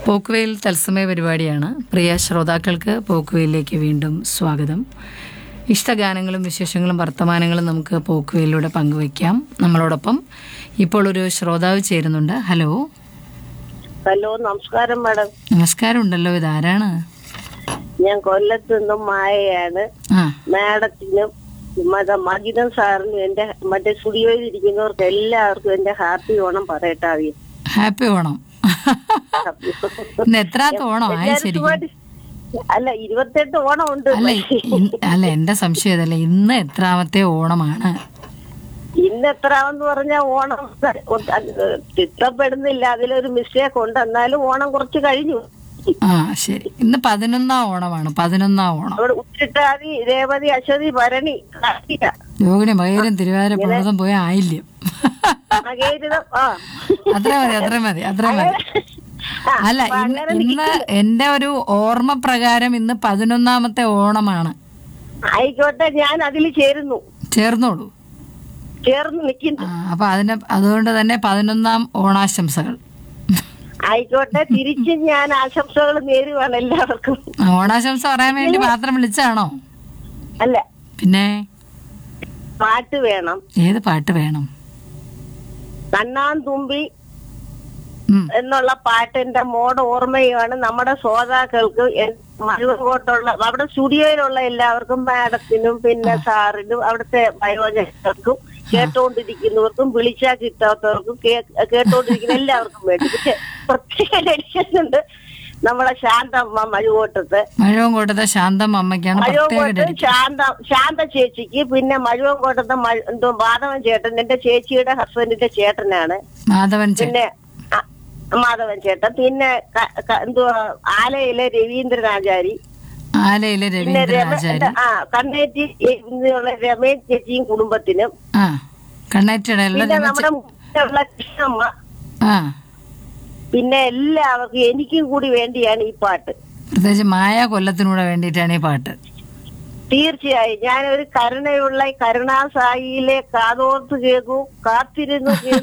പോക്കുവെയിൽ തത്സമയ പരിപാടിയാണ് പ്രിയ ശ്രോതാക്കൾക്ക് പോക്കുവെയിലേക്ക് വീണ്ടും സ്വാഗതം ഇഷ്ടഗാനങ്ങളും വിശേഷങ്ങളും വർത്തമാനങ്ങളും നമുക്ക് പോക്കുവെയിലൂടെ പങ്കുവയ്ക്കാം നമ്മളോടൊപ്പം ഇപ്പോൾ ഒരു ശ്രോതാവ് ചേരുന്നുണ്ട് ഹലോ ഹലോ നമസ്കാരം മാഡം നമസ്കാരം ഉണ്ടല്ലോ ഇതാരാണ് ഞാൻ കൊല്ലത്ത് നിന്നും മായയാണ് ആ മാഡത്തിനും മത മജിദൻ സാറിനും എന്റെ മറ്റേ സ്റ്റുഡിയോയിൽ ഇരിക്കുന്നവർക്ക് എല്ലാവർക്കും എന്റെ ഹാപ്പി ഓണം പറയട്ടെ ആദ്യം ഹാപ്പി ഓണം ഇന്ന് എത്രാത്ത ഓണം ആയി എല്ലാവരും ശരിക്കും സുഖമായിട്ട് അല്ല ഇരുപത്തെട്ട് ഓണം ഉണ്ട് അല്ല ഇ- അല്ല എന്റെ സംശയം ഇതല്ല ഇന്ന് എത്രാമത്തെ ഓണമാണ് ഇന്ന് എത്രാമെന്ന് പറഞ്ഞാൽ ഓണം ചിട്ടപ്പെടുന്നില്ല അതിലൊരു മിസ്റ്റേക്ക് ഉണ്ട് എന്നാലും ഓണം കുറച്ച് കഴിഞ്ഞു ആ ശരി ഇന്ന് പതിനൊന്നാം ഓണമാണ് പതിനൊന്നാം ഓണം അവിടെ ഉച്ചിട്ടാതി രേവതി അശ്വതി ഭരണി കാർത്തിക രോഹിണി മകരം തിരുവാതിര പ്രമോദം പോയ ആയില്യം മകേരിതം ആ അത്ര മതി അത്ര മതി അത്ര മതി ആ, അല്ല അപ്പൊ ഇന്ന് അങ്ങനെ ഇന്ന് എന്റെ ഒരു ഓർമ്മ പ്രകാരം ഇന്ന് പതിനൊന്നാമത്തെ ഓണമാണ് ആയിക്കോട്ടെ ഞാൻ അതിൽ ചേരുന്നു ചേർന്നോളൂ ചേർന്ന് നിൽക്കുന്നു ആ അപ്പൊ അതിന് അതുകൊണ്ട് തന്നെ പതിനൊന്നാം ഓണാശംസകൾ ആയിക്കോട്ടെ തിരിച്ചും ഞാൻ ആശംസകൾ നേരുവാണ് എല്ലാവർക്കും ആ, ഓണാശംസ പറയാൻ വേണ്ടി മാത്രം വിളിച്ചാണോ അല്ല പിന്നെ പാട്ട് വേണം ഏത് പാട്ട് വേണം കണ്ണാൻ തുമ്പി ഉം. എന്നുള്ള പാട്ട് എന്റെ മോടെ ഓർമ്മയാണ് നമ്മുടെ ശ്രോതാക്കൾക്ക് മരുവങ്കോട്ടുള്ള അവിടെ സ്റ്റുഡിയോയിലുള്ള എല്ലാവർക്കും മാഡത്തിനും പിന്നെ സാറിനും അവിടുത്തെ വയോജനങ്ങൾക്കും കേട്ടോണ്ടിരിക്കുന്നവർക്കും വിളിച്ചാൽ കിട്ടാത്തവർക്കും കേ- കേട്ടോണ്ടിരിക്കുന്ന എല്ലാവർക്കും വേണ്ടി പക്ഷെ പ്രത്യേക ഡെഡിക്കേഷൻ ഉണ്ട് നമ്മുടെ ശാന്തമ്മ മഴുകോട്ടത്ത് മഴവങ്കോട്ടത്തെ ശാന്തം അമ്മയ്ക്കാണ് പ്രത്യേക മഴുവങ്കോട്ട് ഡെഡിക്കേഷൻ ശാന്ത ശാന്ത ചേച്ചിക്ക് പിന്നെ മഴുവങ്കോട്ടത്തെ മഴ- എന്തോ മാധവൻ ചേട്ടൻ എന്റെ ചേച്ചിയുടെ ഹസ്ബൻഡിന്റെ ചേട്ടനാണ് മാധവൻ ചേട്ടൻ പിന്നെ അ- മാധവൻ ചേട്ടൻ പിന്നെ ക- ക- എന്തുവാ ആലയിലെ രവീന്ദ്രനാചാരി ആലയിലെ പിന്നെ രമ രവീന്ദ്രനാചാരി ആ കണ്ണേറ്റി എന്നുള്ള രമേശ് ചേച്ചിയും കുടുംബത്തിനും ആ കണ്ണേറ്റയുടെ എല്ലാ പിന്നെ രമേശ് നമ്മുടെ മുന്നിലുള്ള കൃഷ്ണമ്മ ആ പിന്നെ എല്ലാവർക്കും എനിക്കും കൂടി വേണ്ടിയാണ് ഈ പാട്ട് പ്രത്യേകിച്ച് മായ കൊല്ലത്തിനൂടെ വേണ്ടിയിട്ടാണ് ഈ പാട്ട് തീർച്ചയായും ഞാനൊരു കരുണയുള്ള കരുണാസായിയിലെ കാതോർത്ത് കേൾക്കൂ കാത്തിരുന്നു കേൾക്കൂ